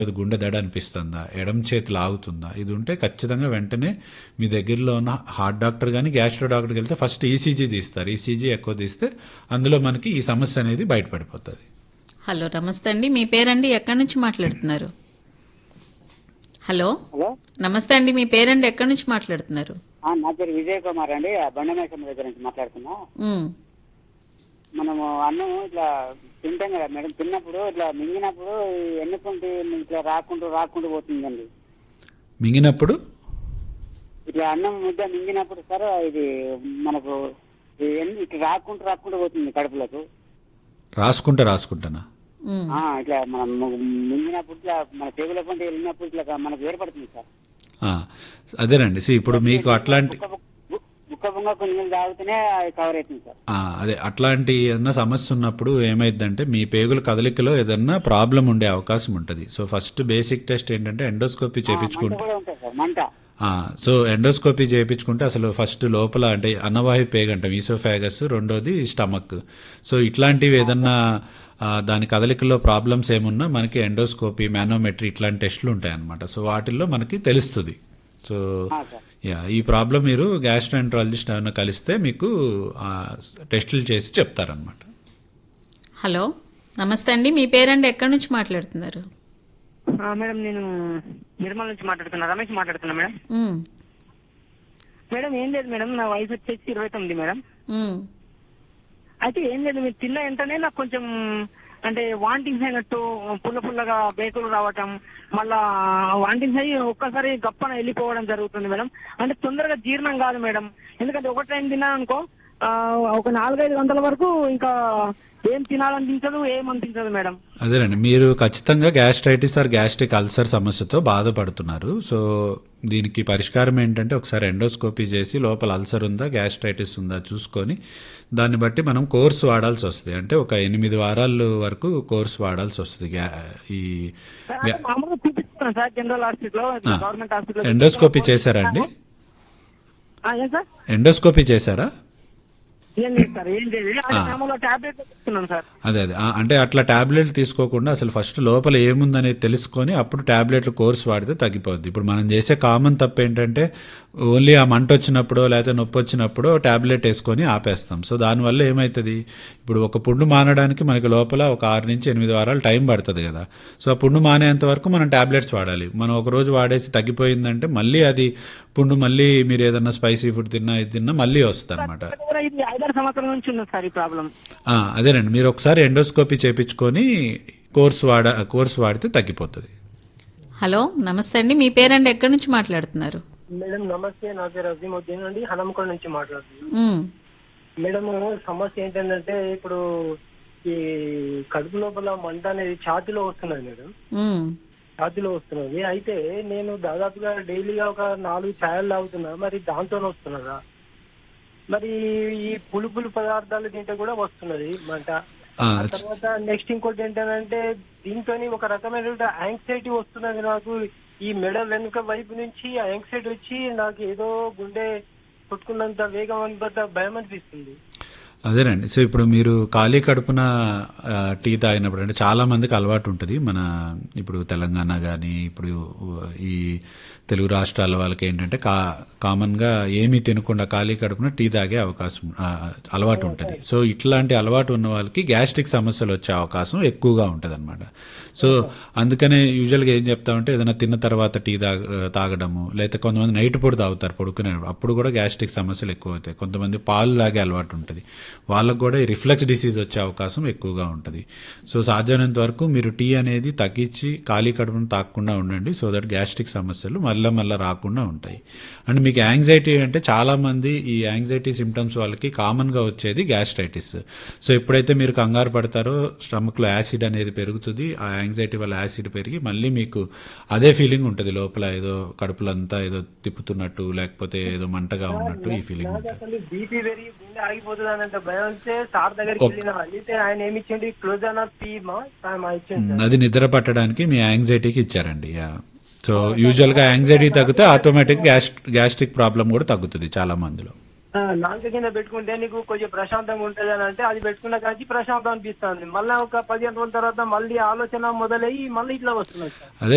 ఇది గుండె దడ అనిపిస్తుందా ఎడమ చేతి లాగుతుందా ఇది ఉంటే ఖచ్చితంగా వెంటనే మీ దగ్గరలో ఉన్న హార్ట్ డాక్టర్ కానీ గ్యాస్ట్రో డాక్టర్కి వెళ్తే ఫస్ట్ ఈసీజీ తీస్తారు ఈసీజీ ఎక్కువ తీస్తే అందులో మనకి ఈ సమస్య అనేది బయటపడిపోతుంది హలో నమస్తే అండి మీ పేరండి ఎక్కడి నుంచి మాట్లాడుతున్నారు హలో హలో నమస్తే అండి మీ పేరండి ఎక్కడి నుంచి మాట్లాడుతున్నారు ఆ, నా పేరు విజయ్ కుమార్ అండి ఆ బండమేశ్వరం దగ్గర నుంచి మాట్లాడుతున్నా ఉమ్, మనము అన్నం ఇట్లా తింటాం కదా మేడం తిన్నప్పుడు ఇట్లా మింగినప్పుడు ఈ ఎన్నుకుంటే ఇట్లా రాకుండా రాకుండా పోతుందండి మింగినప్పుడు ఇట్లా అన్నం ముద్ద మింగినప్పుడు సార్ ఇది మనకు ఈ ఎన్ని- ఇట్లా రాకుండా రాకుండా పోతుంది కడుపులకు రాసుకుంటే రాసుకుంటానా ఉమ్. ఆ, ఇట్లా మనం మింగినప్పుడు ఇట్లా మన చెవుల పంట వెళ్ళినప్పుడు ఇట్లా మనకు ఏర్పడుతుంది సార్ ఆ, అదేనండి see, ఇప్పుడు మీకు అట్లాంటి బుక్క బుక్క- బుక్క బుక్క కొన్ని నీళ్ళు తాగితేనే అది కవర్ అవుతుంది సార్ ఆ, అదే అట్లాంటి ఏదన్నా సమస్య ఉన్నప్పుడు ఏమైందంటే మీ పేగుల కదలికలో ఏదన్నా ప్రాబ్లం ఉండే అవకాశం ఉంటుంది సో ఫస్ట్ బేసిక్ టెస్ట్ ఏంటంటే ఎండోస్కోపీ మంట చేపించుకుంటే కూడా ఉంటుంది సార్ మంట ఆ, సో ఎండోస్కోపీ చేయించుకుంటే అసలు ఫస్ట్ లోపల అంటే అన్నవాయు పేగు అంటాం ఈసోఫాగస్ రెండోది స్టమక్ సో ఇట్లాంటివి ఏదన్నా ఆ, దాని కదలికలో ప్రాబ్లమ్స్ ఏమున్నా మనకి ఎండోస్కోపీ మ్యానోమెట్రీ ఇట్లాంటి టెస్టులు ఉంటాయి అన్నమాట సో వాటిల్లో మనకి తెలుస్తుంది సో ఆ, సార్ యా ఈ ప్రాబ్లం మీరు గ్యాస్ట్రాంట్రాలజిస్ట్ ఏమైనా కలిస్తే మీకు ఆ, టెస్టులు చేసి చెప్తారనమాట హలో నమస్తే అండి మీ పేరండి ఎక్కడి నుంచి మాట్లాడుతున్నారు ఆ, మేడం నేను నిర్మల్ నుంచి మాట్లాడుతున్నా రమేష్ మాట్లాడుతున్నా మేడం ఉమ్, మేడం ఏం లేదు మేడం నా వయసు వచ్చేసి ఇరవై తొమ్మిది మేడం ఉమ్, అయితే ఏం లేదు మీరు తిన్న వెంటనే నాకు కొంచెం అంటే వాంటింగ్స్ అయినట్టు పుల్ల పుల్లగా బేకులు రావటం మళ్ళా వాంటింగ్స్ అయ్యి ఒక్కసారి గప్పన వెళ్ళిపోవడం జరుగుతుంది మేడం అంటే తొందరగా జీర్ణం కాదు మేడం ఎందుకంటే ఒక టైం తిన్నా అనుకో ఆ, ఒక నాలుగైదు గంటల వరకు ఇంకా ఏం తినాలనిపించదు ఏం అనిపించదు మేడం అదేనండి మీరు ఖచ్చితంగా గ్యాస్ట్రైటిస్ ఆర్ గ్యాస్ట్రిక్ అల్సర్ సమస్యతో బాధపడుతున్నారు సో దీనికి పరిష్కారం ఏంటంటే ఒకసారి ఎండోస్కోపీ చేసి లోపల అల్సర్ ఉందా గ్యాస్ట్రైటిస్ ఉందా చూసుకొని దాన్ని బట్టి మనం కోర్స్ వాడాల్సి వస్తుంది అంటే ఒక ఎనిమిది వారాల వరకు కోర్స్ వాడాల్సి వస్తుంది గ్యా- ఈ అంటే మామూలుగా చూపిస్తున్నాను సార్ జనరల్ హాస్పిటల్ ఆ. గవర్నమెంట్ హాస్పిటల్ ఎండోస్కోపీ చేశారా అండి ఏం సార్ ఎండోస్కోపీ చేశారా ఏం లేదు సార్ ఏం లేదు అది ఆ. మామూలుగా టాబ్లెట్ ఇస్తున్నాను సార్ అదే అదే ఆ, అంటే అట్లా టాబ్లెట్లు తీసుకోకుండా అసలు ఫస్ట్ లోపల ఏముందనేది తెలుసుకొని అప్పుడు టాబ్లెట్లు కోర్స్ వాడితే తగ్గిపోద్ది ఇప్పుడు మనం చేసే కామన్ తప్పు ఏంటంటే ఓన్లీ ఆ మంట వచ్చినప్పుడో లేకపోతే నొప్పి వచ్చినప్పుడో టాబ్లెట్ వేసుకొని ఆపేస్తాం సో దానివల్ల ఏమవుతుంది ఇప్పుడు ఒక పుండు మానడానికి మనకి లోపల ఒక ఆరు నుంచి ఎనిమిది వారాలు టైం పడుతుంది కదా సో ఆ పుండు మానేంత వరకు మనం టాబ్లెట్స్ వాడాలి మనం ఒక రోజు వాడేసి తగ్గిపోయిందంటే మళ్ళీ అది పుండు మళ్ళీ మీరు ఏదన్నా స్పైసీ ఫుడ్ తిన్నా ఇది తిన్నా మళ్ళీ వస్తుంది అనమాట కూడా ఇది ఐదారు సంవత్సరాల నుంచి ఉంది సార్ ఈ ప్రాబ్లం ఆ, అదేనండి మీరు ఒకసారి ఎండోస్కోపీ చేపించుకొని కోర్స్ వాడ కోర్స్ వాడితే తగ్గిపోతుంది హలో నమస్తే అండి మీ పేరండి ఎక్కడి నుంచి మాట్లాడుతున్నారు మేడం నమస్తే నా పేరు అజీముద్దీన్ అండి హనంకొండ నుంచి మాట్లాడుతున్నాను ఉమ్, మేడం సమస్య ఏంటంటే ఇప్పుడు ఈ కడుపు లోపల మంట అనేది ఛాతిలో వస్తున్నది మేడం ఉమ్, ఛాతిలో వస్తున్నది అయితే నేను దాదాపుగా డైలీగా ఒక నాలుగు ఛాయలు తాగుతున్నా మరి దాంతో వస్తున్నదా మరి ఈ పులుపులు పదార్థాలు తింటే కూడా వస్తున్నది మంట ఆ, ఆ తర్వాత నెక్స్ట్ ఇంకోటి ఏంటంటే దీంతో ఒక రకమైన యాంగ్జైటీ వస్తున్నది నాకు ఈ మెడ వెనుక వైపు నుంచి ఆ యాంగ్జైటీ వచ్చి నాకు ఏదో గుండె కొట్టుకున్నంత వేగం అనిపడ్డ భయం అనిపిస్తుంది అదేనండి సో ఇప్పుడు మీరు ఖాళీ కడుపున ఆ, టీ తాగినప్పుడు అంటే చాలా మందికి అలవాటు ఉంటుంది మన ఇప్పుడు తెలంగాణ కానీ ఇప్పుడు ఈ తెలుగు రాష్ట్రాల వాళ్ళకి ఏంటంటే కా కామన్గా ఏమీ తినకుండా ఖాళీ కడుపున టీ తాగే అవకాశం ఆ, అలవాటు ఉంటుంది సో ఇట్లాంటి అలవాటు ఉన్న వాళ్ళకి గ్యాస్ట్రిక్ సమస్యలు వచ్చే అవకాశం ఎక్కువగా ఉంటుంది అనమాట సో అందుకనే యూజువల్గా ఏం చెప్తామంటే ఏదైనా తిన్న తర్వాత టీ తాగ తాగడము లేకపోతే కొంతమంది నైట్ పూట తాగుతారు పడుకునే అప్పుడు కూడా గ్యాస్ట్రిక్ సమస్యలు ఎక్కువ అవుతాయి కొంతమంది పాలు తాగే అలవాటు ఉంటుంది వాళ్ళకు కూడా ఈ రిఫ్లెక్స్ డిసీజ్ వచ్చే అవకాశం ఎక్కువగా ఉంటుంది సో సాధ్యమైనంత వరకు మీరు టీ అనేది తగ్గించి ఖాళీ కడుపును తాగకుండా ఉండండి సో దట్ గ్యాస్ట్రిక్ సమస్యలు మళ్ళీ మళ్ళీ రాకుండా ఉంటాయి అండ్ మీకు యాంగ్జైటీ అంటే చాలా మంది ఈ యాంగ్జైటీ సిమ్టమ్స్ వాళ్ళకి కామన్గా వచ్చేది గ్యాస్ట్రైటిస్ సో ఎప్పుడైతే మీరు కంగారు పడతారో స్టమక్లో యాసిడ్ అనేది పెరుగుతుంది ఆ యాంగ్జైటీ వల్ల యాసిడ్ పెరిగి మళ్ళీ మీకు అదే ఫీలింగ్ ఉంటుంది లోపల ఏదో కడుపులంతా ఏదో తిప్పుతున్నట్టు లేకపోతే ఏదో మంటగా ఉన్నట్టు ఈ ఫీలింగ్ ఉంటుంది అసలు బీపీ పెరిగి గుండె ఆగిపోతుంది అన్నంత భయం వస్తే సార్ దగ్గరికి వెళ్ళిన అయితే ఆయన ఏమి ఇచ్చిండు క్లోజర్ పీ మా మా ఇచ్చిండు అది నిద్ర పట్టడానికి మీ యాంగ్జైటీకి ఇచ్చారండి యా సో యూజువల్గా యాంగ్జైటీ తగ్గితే ఆటోమేటిక్ గ్యాస్ గ్యాస్ట్రిక్ ప్రాబ్లం కూడా తగ్గుతుంది చాలా మందిలో ఆ, నాలుక కింద పెట్టుకుంటే నీకు కొంచెం ప్రశాంతంగా ఉంటది అని అంటే అది పెట్టుకున్న కానీ ప్రశాంతం అనిపిస్తుంది మళ్ళీ ఒక పదిహేను రోజుల తర్వాత మళ్ళీ ఆలోచన మొదలయ్యి మళ్ళీ ఇట్లా వస్తున్నది సార్ అదే